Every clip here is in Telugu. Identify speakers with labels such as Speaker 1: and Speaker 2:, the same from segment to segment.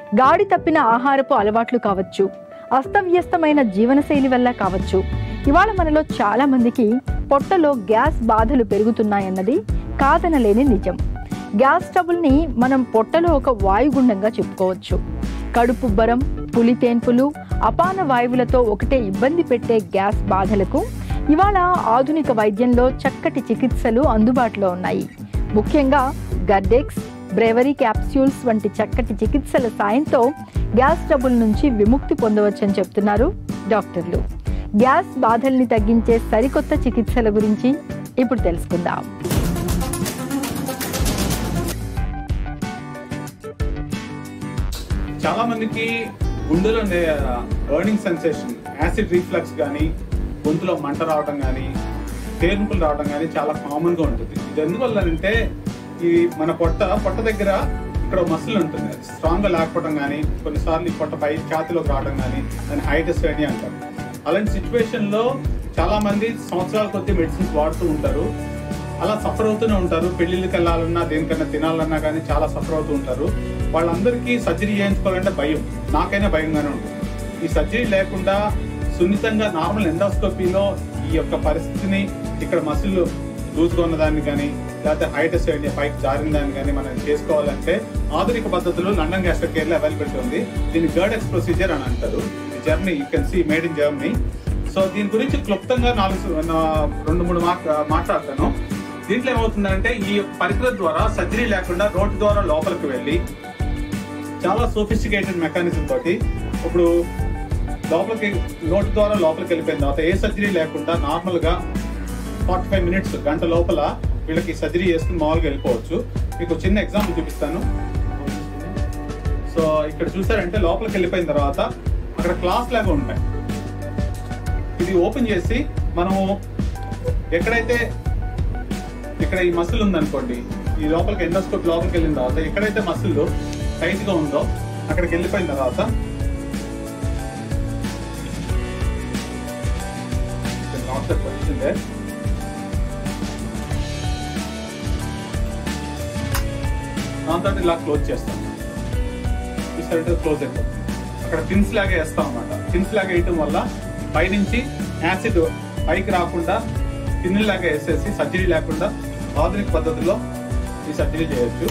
Speaker 1: గాడి తప్పిన ఆహారపు అలవాట్లు కావచ్చు అస్తవ్యస్తమైన జీవనశైలి వల్ల కావచ్చు ఇవాళ మనలో చాలా మందికి పొట్టలో గ్యాస్ బాధలు పెరుగుతున్నాయన్నది కాదనలేని నిజం గ్యాస్ ట్రబుల్ని మనం పొట్టలో ఒక వాయుగుండంగా చెప్పుకోవచ్చు కడుపుబ్బరం పులితేన్పులు అపాన వాయువులతో ఒకటే ఇబ్బంది పెట్టే గ్యాస్ బాధలకు ఇవాళ ఆధునిక వైద్యంలో చక్కటి చికిత్సలు అందుబాటులో ఉన్నాయి ముఖ్యంగా గర్డెక్స్ బ్రెవరీ క్యాప్స్యూల్స్ వంటి చక్కటి చికిత్సల సాయంతో గ్యాస్ ట్రబుల్ నుంచి విముక్తి పొందవచ్చని చెప్తున్నారు డాక్టర్లు గ్యాస్ బాధల్ని తగ్గించే సరికొత్త చికిత్సల గురించి ఇప్పుడు తెలుసుకుందాం
Speaker 2: చాలా మందికి గుండెలో బర్నింగ్ సెన్సేషన్ యాసిడ్ రీఫ్లక్స్ కానీ గొంతులో మంట రావడం కానీ తేనుపులు రావడం కానీ చాలా కామన్ గా ఉంటుంది ఇది ఎందువల్ల అంటే ఈ మన పొట్ట పొట్ట దగ్గర ఇక్కడ మసిల్ ఉంటుంది స్ట్రాంగ్ గా లేకపోవడం కానీ కొన్నిసార్లు ఈ పొట్ట పై ఛాతిలోకి రావడం కానీ దాన్ని హైటస్ అని అంటారు అలాంటి సిచ్యువేషన్ లో చాలా మంది సంవత్సరాల కొద్ది మెడిసిన్స్ వాడుతూ ఉంటారు అలా సఫర్ అవుతూనే ఉంటారు పెళ్లిళ్ళకి వెళ్ళాలన్నా దేనికన్నా తినాలన్నా కానీ చాలా సఫర్ అవుతూ ఉంటారు వాళ్ళందరికీ సర్జరీ చేయించుకోవాలంటే భయం నాకైనా భయంగానే ఉంటుంది ఈ సర్జరీ లేకుండా సున్నితంగా నార్మల్ ఎండోస్కోపీలో ఈ యొక్క పరిస్థితిని ఇక్కడ మసిల్ లూజ్గా ఉన్న దాన్ని కానీ లేకపోతే హైటస్ పైకి జారిన దాన్ని కానీ మనం చేసుకోవాలంటే ఆధునిక పద్ధతులు లండన్ గ్యాస్ట్రో కేర్ లో అవైలబిలిటీ ఉంది దీన్ని గర్డెక్స్ ప్రొసీజర్ అని అంటారు Germany you can see made in Germany so దీని గురించి క్లుప్తంగా నాలుగు నా- రెండు మూడు మాట మాట్లాడతాను దీంట్లో ఏమవుతుందంటే ఈ పరికరం ద్వారా సర్జరీ లేకుండా నోటి ద్వారా లోపలికి వెళ్ళి చాలా సోఫిస్టికేటెడ్ మెకానిజం తోటి ఇప్పుడు లోపలికి నోటి ద్వారా లోపలికి వెళ్ళిపోయిన తర్వాత ఏ సర్జరీ లేకుండా నార్మల్ గా ఫార్టీ ఫైవ్ మినిట్స్ గంట లోపల వీళ్ళకి సర్జరీ చేసుకుని మామూలుగా వెళ్ళిపోవచ్చు మీకు చిన్న ఎగ్జాంపుల్ చూపిస్తాను సో ఇక్కడ చూసారంటే లోపలికి వెళ్ళిపోయిన తర్వాత అక్కడ క్లాస్ లాగా ఉంటాయి ఇది ఓపెన్ చేసి మనము ఎక్కడైతే ఇక్కడ ఈ మసిల్ ఉందనుకోండి ఈ లోపలికి ఎండోస్కోప్ లోపలికి వెళ్ళిన తర్వాత ఎక్కడైతే మసిల్ టైట్ గా ఉందో అక్కడికి వెళ్ళిపోయిన తర్వాత not the position there. దాంతో ఇలా క్లోజ్ చేస్తాం చూసారంటే క్లోజ్ అయిపోతుంది అక్కడ పిన్స్ లాగా వేస్తాం అనమాట పిన్స్ లాగా వేయటం వల్ల పైనుంచి యాసిడ్ పైకి రాకుండా పిన్ లాగా వేసేసి సర్జరీ లేకుండా ఆధునిక పద్ధతిలో ఈ సర్జరీ చేయొచ్చు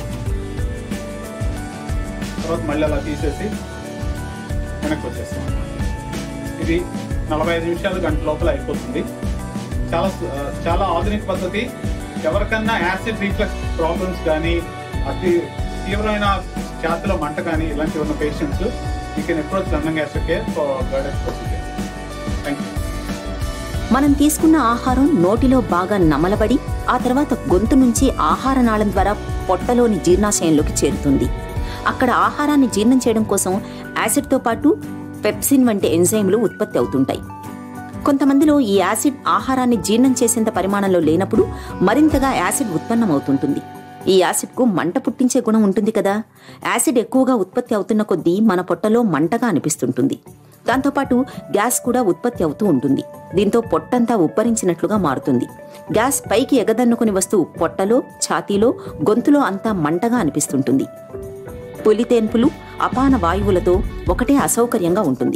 Speaker 2: తర్వాత మళ్ళీ అలా తీసేసి వెనక్కి వచ్చేస్తాం ఇది నలభై ఐదు నిమిషాలు గంట లోపల అయిపోతుంది చాలా సు- ఆ, చాలా ఆధునిక పద్ధతి ఎవరికన్నా యాసిడ్ రీఫ్లక్స్ ప్రాబ్లమ్స్ కానీ అతి తీవ్రమైన ఛాతిలో మంట కానీ ఇలాంటివి ఉన్న patients you can approach London gastric care for guidance procedure thank you
Speaker 3: మనం తీసుకున్న ఆహారం నోటిలో బాగా నమలబడి ఆ తర్వాత గొంతు నుంచి ఆహార నాళం ద్వారా పొట్టలోని జీర్ణాశయంలోకి చేరుతుంది అక్కడ ఆహారాన్ని జీర్ణం చేయడం కోసం యాసిడ్తో పాటు పెప్సిన్ వంటి ఎంజైమ్లు ఉత్పత్తి అవుతుంటాయి కొంతమందిలో ఈ యాసిడ్ ఆహారాన్ని జీర్ణం చేసేంత పరిమాణంలో లేనప్పుడు మరింతగా యాసిడ్ ఉత్పన్నమవుతుంటుంది ఈ యాసిడ్కు మంట పుట్టించే గుణం ఉంటుంది కదా యాసిడ్ ఎక్కువగా ఉత్పత్తి అవుతున్న కొద్దీ మన పొట్టలో మంటగా అనిపిస్తుంటుంది దాంతోపాటు గ్యాస్ కూడా ఉత్పత్తి అవుతూ ఉంటుంది దీంతో పొట్టంతా ఉబ్బరించినట్లుగా మారుతుంది గ్యాస్ పైకి ఎగదన్నుకుని వస్తూ పొట్టలో ఛాతీలో గొంతులో అంతా మంటగా అనిపిస్తుంటుంది పులితేన్పులు అపాన వాయువులతో ఒకటే అసౌకర్యంగా ఉంటుంది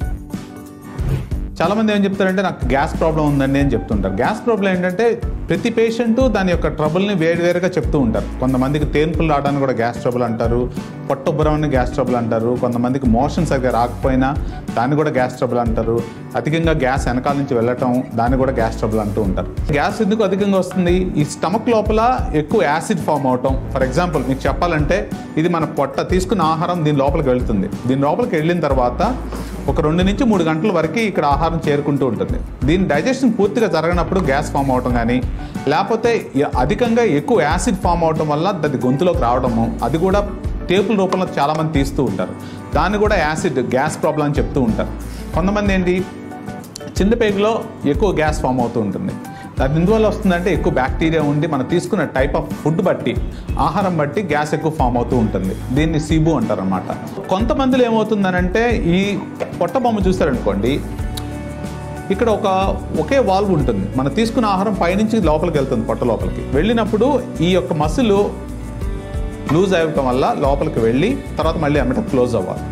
Speaker 2: చాలా మంది ఏం చెప్తారంటే నాకు గ్యాస్ ప్రాబ్లం ఉందండి అని చెప్తుంటారు గ్యాస్ ప్రాబ్లం ఏంటంటే ప్రతి పేషెంట్ దాని యొక్క ట్రబుల్ని వేరువేరుగా చెప్తూ ఉంటారు కొంతమందికి తేన్పులు రావడానికి కూడా గ్యాస్ ట్రబుల్ అంటారు పొట్టొబ్బరం గ్యాస్ ట్రబుల్ అంటారు కొంతమందికి మోషన్ సరిగ్గా రాకపోయినా దాన్ని కూడా గ్యాస్ ట్రబుల్ అంటారు అధికంగా గ్యాస్ వెనకాల నుంచి వెళ్ళటం దాన్ని కూడా గ్యాస్ ట్రబుల్ అంటూ ఉంటారు గ్యాస్ ఎందుకు అధికంగా వస్తుంది ఈ స్టమక్ లోపల ఎక్కువ యాసిడ్ ఫామ్ అవటం ఫర్ ఎగ్జాంపుల్ మీకు చెప్పాలంటే ఇది మన పొట్ట తీసుకున్న ఆహారం దీని లోపలికి వెళ్తుంది దీని లోపలికి వెళ్ళిన తర్వాత ఒక రెండు నుంచి మూడు గంటల వరకు ఇక్కడ ఆహారం చేరుకుంటూ ఉంటుంది దీని డైజెషన్ పూర్తిగా జరగనప్పుడు గ్యాస్ ఫామ్ అవటం కానీ లేకపోతే ఎ- అధికంగా ఎక్కువ యాసిడ్ ఫామ్ అవటం వల్ల అది గొంతులోకి రావడము అది కూడా టేపుల రూపంలో చాలామంది తీస్తూ ఉంటారు దాన్ని కూడా యాసిడ్ గ్యాస్ ప్రాబ్లం అని చెప్తూ ఉంటారు కొంతమంది ఏంటి చిన్న పేగులో ఎక్కువ గ్యాస్ ఫామ్ అవుతూ ఉంటుంది అది ఎందువల్ల వస్తుందంటే ఎక్కువ బ్యాక్టీరియా ఉండి మనం తీసుకున్న టైప్ ఆఫ్ ఫుడ్ బట్టి ఆహారం బట్టి గ్యాస్ ఎక్కువ ఫామ్ అవుతూ ఉంటుంది దీన్ని సీబు అంటారనమాట కొంతమందిలో ఏమవుతుందనంటే ఈ పొట్ట బొమ్మ చూసారనుకోండి ఇక్కడ ఒక ఒకే వాల్వ్ ఉంటుంది మనం తీసుకున్న ఆహారం పైనుంచి లోపలికి వెళ్తుంది పొట్ట లోపలికి వెళ్ళినప్పుడు ఈ యొక్క మసిల్ లూజ్ అవ్వటం వల్ల లోపలికి వెళ్ళి తర్వాత మళ్ళీ అమ్మట క్లోజ్ అవ్వాలి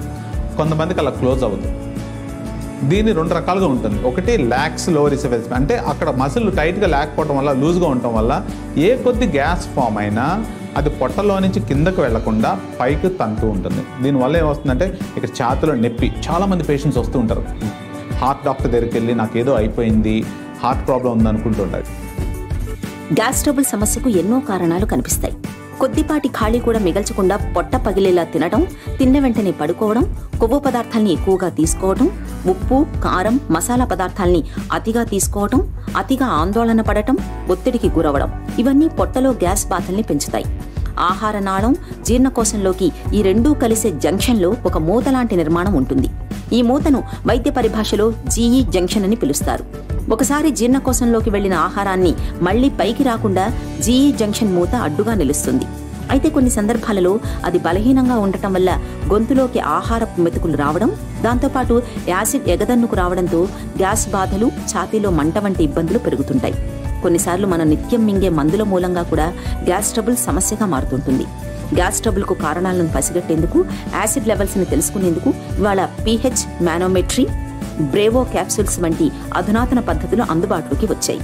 Speaker 2: కొంతమందికి అలా క్లోజ్ అవ్వదు దీని రెండు రకాలుగా ఉంటుంది ఒకటి ల్యాక్స్ లో రిసెవెన్స్ అంటే అక్కడ మసిల్ టైట్గా లేకపోవడం వల్ల లూజ్గా ఉండటం వల్ల ఏ కొద్ది గ్యాస్ ఫామ్ అయినా అది పొట్టలో నుంచి కిందకు వెళ్లకుండా పైకి తంతూ ఉంటుంది దీనివల్ల ఏమవుతుందంటే ఇక్కడ ఛాతిలో నొప్పి చాలామంది పేషెంట్స్ వస్తూ ఉంటారు హార్ట్ డాక్టర్ దగ్గరికి వెళ్ళి నాకు ఏదో అయిపోయింది హార్ట్ ప్రాబ్లం ఉంది అనుకుంటుంటారు
Speaker 3: గ్యాస్ ట్రబుల్ సమస్యకు ఎన్నో కారణాలు కనిపిస్తాయి కొద్దిపాటి ఖాళీ కూడా మిగల్చకుండా పొట్ట పగిలేలా తినడం తిన్న వెంటనే పడుకోవడం కొవ్వు పదార్థాల్ని ఎక్కువగా తీసుకోవడం ఉప్పు కారం మసాలా పదార్థాల్ని అతిగా తీసుకోవడం అతిగా ఆందోళన పడటం ఒత్తిడికి గురవడం ఇవన్నీ పొట్టలో గ్యాస్ బాధల్ని పెంచుతాయి ఆహార నాళం జీర్ణకోశంలోకి ఈ రెండూ కలిసే జంక్షన్లో ఒక మూత లాంటి నిర్మాణం ఉంటుంది ఈ మూతను వైద్య పరిభాషలో జీఈ జంక్షన్ అని పిలుస్తారు ఒకసారి జీర్ణకోశంలోకి వెళ్లిన ఆహారాన్ని మళ్లీ పైకి రాకుండా జీఈ జంక్షన్ మూత అడ్డుగా నిలుస్తుంది అయితే కొన్ని సందర్భాలలో అది బలహీనంగా ఉండటం వల్ల గొంతులోకి ఆహారపు మెతుకులు రావడం దాంతోపాటు యాసిడ్ ఎగదన్నుకు రావడంతో గ్యాస్ బాధలు ఛాతీలో మంట వంటి ఇబ్బందులు పెరుగుతుంటాయి కొన్నిసార్లు మనం నిత్యం మింగే మందుల మూలంగా కూడా గ్యాస్ ట్రబుల్ సమస్యగా మారుతుంటుంది గ్యాస్ ట్రబుల్కు కారణాలను పసిగట్టేందుకు యాసిడ్ లెవెల్స్ని తెలుసుకునేందుకు ఇవాళ పీహెచ్ మానోమెట్రీ బ్రేవో క్యాప్సూల్స్ వంటి అధునాతన పద్ధతులు అందుబాటులోకి వచ్చాయి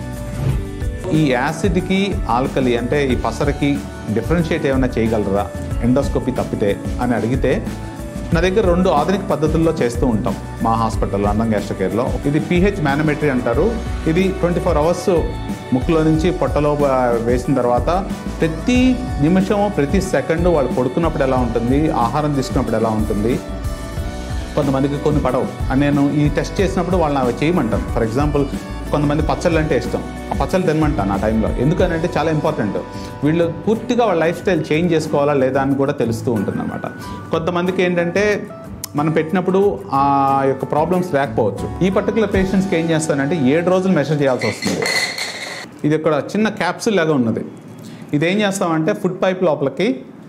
Speaker 2: ఈ యాసిడ్కి ఆల్కలి అంటే ఈ పసరకి డిఫరెన్షియేట్ ఏమైనా చేయగలరా ఎండోస్కోపీ తప్పితే అని అడిగితే నా దగ్గర రెండు ఆధునిక పద్ధతుల్లో చేస్తూ ఉంటాం మా హాస్పిటల్లో అండం గ్యాస్ట్రో కేర్లో ఇది పిహెచ్ మ్యానోమెట్రీ అంటారు ఇది ట్వంటీ ఫోర్ అవర్స్ ముక్కులో నుంచి పొట్టలో ఆ, వేసిన తర్వాత ప్రతి నిమిషము ప్రతి సెకండ్ వాళ్ళు పడుకున్నప్పుడు ఎలా ఉంటుంది ఆహారం తీసుకున్నప్పుడు ఎలా ఉంటుంది కొంతమందికి కొన్ని పడవు అని నేను ఈ టెస్ట్ చేసినప్పుడు వాళ్ళని అవి చేయమంటాను ఫర్ ఎగ్జాంపుల్ కొంతమంది పచ్చళ్ళు అంటే ఇష్టం ఆ పచ్చళ్ళు తినమంటాను ఆ టైంలో ఎందుకనంటే చాలా ఇంపార్టెంట్ వీళ్ళు పూర్తిగా వాళ్ళ లైఫ్ స్టైల్ చేంజ్ చేసుకోవాలా లేదా అని కూడా తెలుస్తూ ఉంటుంది అనమాట కొంతమందికి ఏంటంటే మనం పెట్టినప్పుడు ఆ యొక్క ప్రాబ్లమ్స్ లేకపోవచ్చు ఈ పర్టికులర్ పేషెంట్స్కి ఏం చేస్తానంటే ఏడు రోజులు మెషర్ చేయాల్సి వస్తుంది ఇది ఇక్కడ చిన్న క్యాప్సూల్ లాగా ఉన్నది ఇది ఏం చేస్తామంటే ఫుడ్ పైప్ లోపలికి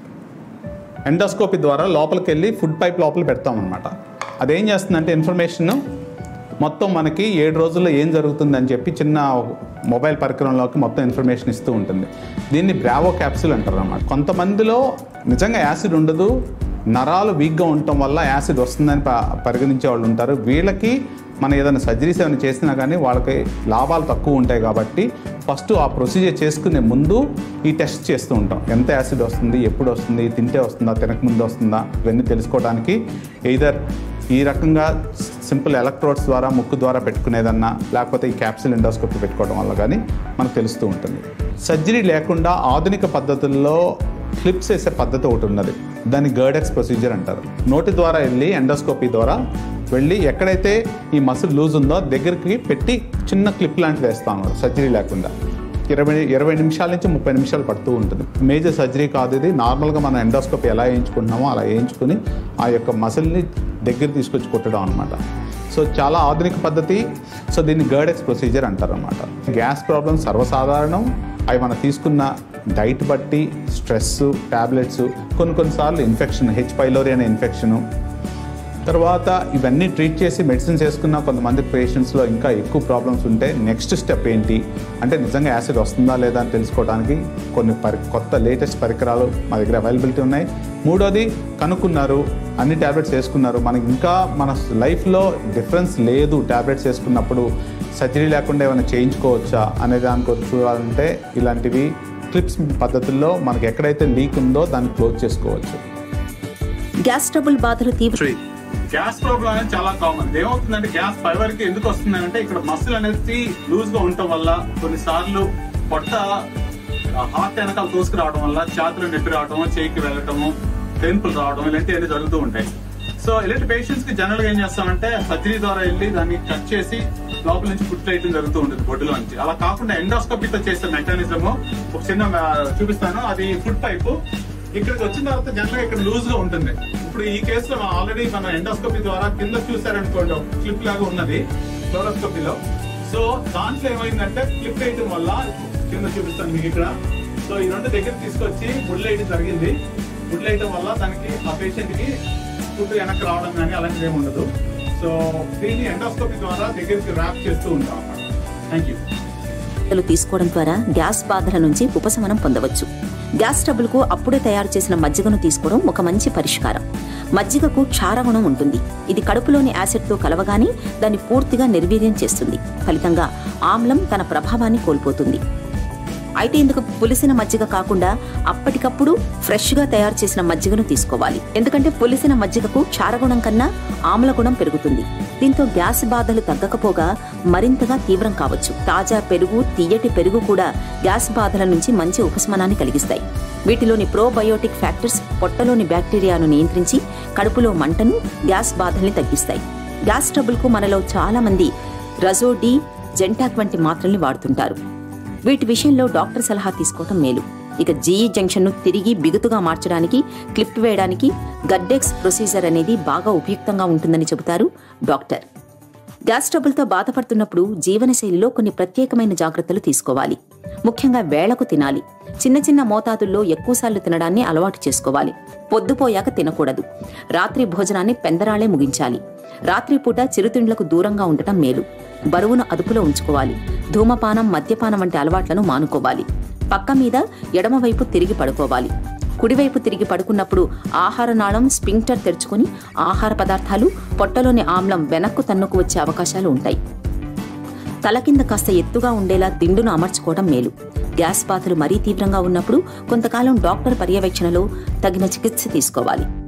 Speaker 2: ఎండోస్కోపీ ద్వారా లోపలికి వెళ్ళి ఫుడ్ పైప్ లోపల పెడతాం అనమాట అదేం చేస్తుందంటే ఇన్ఫర్మేషన్ మొత్తం మనకి ఏడు రోజుల్లో ఏం జరుగుతుంది అని చెప్పి చిన్న మొబైల్ పరికరంలోకి మొత్తం ఇన్ఫర్మేషన్ ఇస్తూ ఉంటుంది దీన్ని బ్రావో క్యాప్సూల్ అంటారు అన్నమాట కొంతమందిలో నిజంగా యాసిడ్ ఉండదు నరాలు వీక్గా ఉండటం వల్ల యాసిడ్ వస్తుందని ప- పరిగణించే వాళ్ళు ఉంటారు వీళ్ళకి మనం ఏదైనా సర్జరీస్ ఏమైనా చేసినా కానీ వాళ్ళకి లాభాలు తక్కువ ఉంటాయి కాబట్టి ఫస్ట్ ఆ ప్రొసీజర్ చేసుకునే ముందు ఈ టెస్ట్ చేస్తూ ఉంటాం ఎంత యాసిడ్ వస్తుంది ఎప్పుడు వస్తుంది తింటే వస్తుందా తినకముందు వస్తుందా ఇవన్నీ తెలుసుకోవడానికి ఎయిదర్ ఈ రకంగా సింపుల్ ఎలక్ట్రోడ్స్ ద్వారా ముక్కు ద్వారా పెట్టుకునేదన్నా లేకపోతే ఈ క్యాప్సిల్ ఎండోస్కోపీ పెట్టుకోవడం వల్ల కానీ మనకు తెలుస్తూ ఉంటుంది సర్జరీ లేకుండా ఆధునిక పద్ధతుల్లో క్లిప్స్ వేసే పద్ధతి ఒకటి ఉన్నది దాన్ని గర్డెక్స్ ప్రొసీజర్ అంటారు నోటి ద్వారా వెళ్ళి ఎండోస్కోపీ ద్వారా వెళ్ళి ఎక్కడైతే ఈ మసిల్ లూజ్ ఉందో దగ్గరికి పెట్టి చిన్న క్లిప్ లాంటిది వేస్తాము సర్జరీ లేకుండా ఇరవై ఇరవై నిమిషాల నుంచి ముప్పై నిమిషాలు పడుతూ ఉంటుంది మేజర్ సర్జరీ కాదు ఇది నార్మల్గా మనం ఎండోస్కోపీ ఎలా వేయించుకుంటున్నామో అలా వేయించుకుని ఆ యొక్క మసిల్ని దగ్గర తీసుకొచ్చి కొట్టడం అనమాట సో చాలా ఆధునిక పద్ధతి సో దీన్ని గర్డెక్స్ ప్రొసీజర్ అంటారు అనమాట గ్యాస్ ప్రాబ్లమ్ సర్వసాధారణం అవి మనం తీసుకున్న డైట్ బట్టి స్ట్రెస్ ట్యాబ్లెట్స్ కొన్ని కొన్నిసార్లు ఇన్ఫెక్షన్ హెచ్ పైలోరి అనే ఇన్ఫెక్షను తర్వాత ఇవన్నీ ట్రీట్ చేసి మెడిసిన్స్ వేసుకున్న కొంతమంది పేషెంట్స్లో ఇంకా ఎక్కువ ప్రాబ్లమ్స్ ఉంటే నెక్స్ట్ స్టెప్ ఏంటి అంటే నిజంగా యాసిడ్ వస్తుందా లేదా అని తెలుసుకోవడానికి కొన్ని పరి కొత్త లేటెస్ట్ పరికరాలు మా దగ్గర అవైలబిలిటీ ఉన్నాయి మూడోది కనుక్కున్నారు అన్ని ట్యాబ్లెట్స్ వేసుకున్నారు మనకి ఇంకా మన లైఫ్లో డిఫరెన్స్ లేదు ట్యాబ్లెట్స్ వేసుకున్నప్పుడు సర్జరీ లేకుండా ఏమైనా చేయించుకోవచ్చా అనే దానికి చూడాలంటే ఇలాంటివి క్లిప్స్ పద్ధతుల్లో మనకి ఎక్కడైతే లీక్ ఉందో దాన్ని క్లోజ్ చేసుకోవచ్చు
Speaker 3: గ్యాస్ ట్రబుల్ బాధలు తీవ్ర
Speaker 2: గ్యాస్ ప్రాబ్లం అనేది చాలా కామన్ ఏమవుతుందంటే గ్యాస్ ఫైబర్ కి ఎందుకు వస్తుంది అంటే ఇక్కడ మసిల్ అనేది లూజ్ గా ఉండటం వల్ల కొన్నిసార్లు పొట్ట హార్ట్ వెనకాల తోసుకురావడం వల్ల ఛాతిలో నొప్పి రావడం చేయికి వెళ్ళటము టెంపుల్ రావడం ఇలాంటివన్నీ జరుగుతూ ఉంటాయి సో ఇలాంటి పేషెంట్స్ కి జనరల్ గా ఏం చేస్తామంటే సర్జరీ ద్వారా వెళ్ళి దాన్ని కట్ చేసి లోపల నుంచి పుట్ వేయడం జరుగుతూ ఉంటుంది బొడ్డులో నుంచి అలా కాకుండా ఎండోస్కోపీతో చేసే మెకానిజం ఒక చిన్న ఆ, చూపిస్తాను అది ఫుడ్ పైపు ఇక్కడికి వచ్చిన తర్వాత జనరల్ గా ఇక్కడ లూజ్ గా ఉంటుంది ఇప్పుడు ఈ కేసులో ఆల్రెడీ మన ఎండోస్కోపీ ద్వారా కింద చూసారనుకోండి ఒక క్లిప్ లాగా ఉన్నది ఫ్లోరోస్కోపీలో సో దాంట్లో ఏమైందంటే క్లిప్ వేయటం వల్ల కింద చూపిస్తాను మీకు ఇక్కడ సో ఈ రెండు దగ్గర తీసుకొచ్చి ముళ్ళు వేయడం జరిగింది ముళ్ళు వేయటం వల్ల దానికి ఆ పేషెంట్ కి ఫుడ్ వెనక్కి రావడం కానీ అలాంటిది ఏమి ఉండదు సో దీన్ని ఎండోస్కోపీ ద్వారా దగ్గరికి ర్యాప్ చేస్తూ ఉంటాం అన్నమాట థ్యాంక్ యూ
Speaker 3: లు తీసుకోవడం ద్వారా గ్యాస్ బాధల నుంచి ఉపశమనం పొందవచ్చు గ్యాస్ ట్రబుల్కు అప్పుడే తయారు చేసిన మజ్జిగను తీసుకోవడం ఒక మంచి పరిష్కారం మజ్జిగకు క్షారగుణం ఉంటుంది ఇది కడుపులోని యాసిడ్తో కలవగానే దాన్ని పూర్తిగా నిర్వీర్యం చేస్తుంది ఫలితంగా ఆమ్లం తన ప్రభావాన్ని కోల్పోతుంది అయితే ఇందుకు పులిసిన మజ్జిగ కాకుండా అప్పటికప్పుడు ఫ్రెష్గా తయారు చేసిన మజ్జిగను తీసుకోవాలి ఎందుకంటే పులిసిన మజ్జిగకు క్షారగుణం కన్నా ఆమ్లగుణం పెరుగుతుంది దీంతో గ్యాస్ బాధలు తగ్గకపోగా మరింతగా తీవ్రం కావచ్చు తాజా పెరుగు తీయటి పెరుగు కూడా గ్యాస్ బాధల నుంచి మంచి ఉపశమనాన్ని కలిగిస్తాయి వీటిలోని ప్రోబయోటిక్ ఫ్యాక్టర్స్ పొట్టలోని బ్యాక్టీరియాను నియంత్రించి కడుపులో మంటను గ్యాస్ బాధల్ని తగ్గిస్తాయి గ్యాస్ ట్రబుల్కు మనలో చాలా మంది రజోడీ జెంటాక్ వంటి మాత్రల్ని వాడుతుంటారు వీటి విషయంలో డాక్టర్ సలహా తీసుకోవటం మేలు ఇక జీఈ జంక్షన్ను తిరిగి బిగుతుగా మార్చడానికి క్లిప్ వేయడానికి గడ్డెక్స్ ప్రొసీజర్ అనేది బాగా ఉపయుక్తంగా ఉంటుందని చెబుతారు డాక్టర్ గ్యాస్ ట్రబుల్తో బాధపడుతున్నప్పుడు జీవనశైలిలో కొన్ని ప్రత్యేకమైన జాగ్రత్తలు తీసుకోవాలి ముఖ్యంగా వేళకు తినాలి చిన్న చిన్న మోతాదుల్లో ఎక్కువసార్లు తినడాన్ని అలవాటు చేసుకోవాలి పొద్దుపోయాక తినకూడదు రాత్రి భోజనాన్ని పెందరాళే ముగించాలి రాత్రిపూట చిరుతిండ్లకు దూరంగా ఉండటం మేలు బరువును అదుపులో ఉంచుకోవాలి ధూమపానం మద్యపానం వంటి అలవాట్లను మానుకోవాలి పక్క మీద ఎడమవైపు తిరిగి పడుకోవాలి కుడివైపు తిరిగి పడుకున్నప్పుడు ఆహార నాళం స్పింక్టర్ తెరుచుకొని ఆహార పదార్థాలు పొట్టలోని ఆమ్లం వెనక్కు తన్నుకు వచ్చే అవకాశాలు ఉంటాయి తల కింద కాస్త ఎత్తుగా ఉండేలా దిండును అమర్చుకోవడం మేలు గ్యాస్ బాధలు మరీ తీవ్రంగా ఉన్నప్పుడు కొంతకాలం డాక్టర్ పర్యవేక్షణలో తగిన చికిత్స తీసుకోవాలి